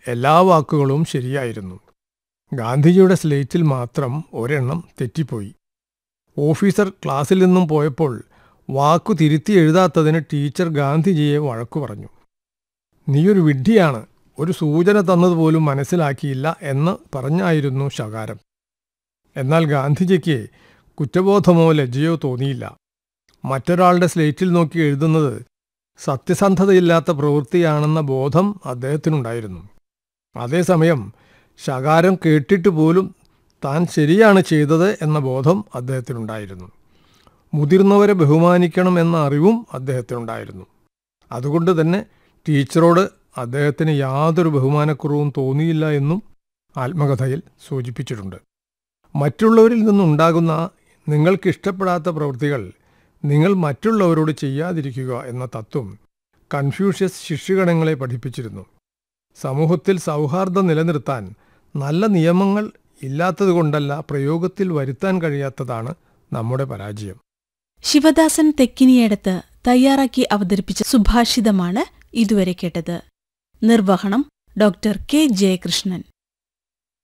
എല്ലാ വാക്കുകളും ശരിയായിരുന്നു ഗാന്ധിജിയുടെ സ്ലേറ്റിൽ മാത്രം ഒരെണ്ണം തെറ്റിപ്പോയി ഓഫീസർ ക്ലാസ്സിൽ നിന്നും പോയപ്പോൾ വാക്കു തിരുത്തി എഴുതാത്തതിന് ടീച്ചർ ഗാന്ധിജിയെ വഴക്കു പറഞ്ഞു നീയൊരു വിഡ്ഢിയാണ് ഒരു സൂചന തന്നതുപോലും മനസ്സിലാക്കിയില്ല എന്ന് പറഞ്ഞായിരുന്നു ശകാരം എന്നാൽ ഗാന്ധിജിക്ക് കുറ്റബോധമോ ലജ്ജയോ തോന്നിയില്ല മറ്റൊരാളുടെ സ്ലേറ്റിൽ നോക്കി എഴുതുന്നത് സത്യസന്ധതയില്ലാത്ത പ്രവൃത്തിയാണെന്ന ബോധം അദ്ദേഹത്തിനുണ്ടായിരുന്നു അതേസമയം ശകാരം കേട്ടിട്ട് പോലും താൻ ശരിയാണ് ചെയ്തത് എന്ന ബോധം അദ്ദേഹത്തിനുണ്ടായിരുന്നു മുതിർന്നവരെ ബഹുമാനിക്കണം എന്ന അറിവും അദ്ദേഹത്തിനുണ്ടായിരുന്നു അതുകൊണ്ട് തന്നെ ടീച്ചറോട് അദ്ദേഹത്തിന് യാതൊരു ബഹുമാനക്കുറവും തോന്നിയില്ല എന്നും ആത്മകഥയിൽ സൂചിപ്പിച്ചിട്ടുണ്ട് മറ്റുള്ളവരിൽ നിന്നുണ്ടാകുന്ന നിങ്ങൾക്കിഷ്ടപ്പെടാത്ത പ്രവൃത്തികൾ നിങ്ങൾ മറ്റുള്ളവരോട് ചെയ്യാതിരിക്കുക എന്ന തത്വം കൺഫ്യൂഷ്യസ് ശിഷ്യഗണങ്ങളെ പഠിപ്പിച്ചിരുന്നു സമൂഹത്തിൽ സൗഹാർദ്ദം നിലനിർത്താൻ നല്ല നിയമങ്ങൾ ഇല്ലാത്തതുകൊണ്ടല്ല പ്രയോഗത്തിൽ വരുത്താൻ കഴിയാത്തതാണ് നമ്മുടെ പരാജയം ശിവദാസൻ തെക്കിനിയടത്ത് തയ്യാറാക്കി അവതരിപ്പിച്ച സുഭാഷിതമാണ് ഇതുവരെ കേട്ടത് നിർവഹണം ഡോക്ടർ കെ ജയകൃഷ്ണൻ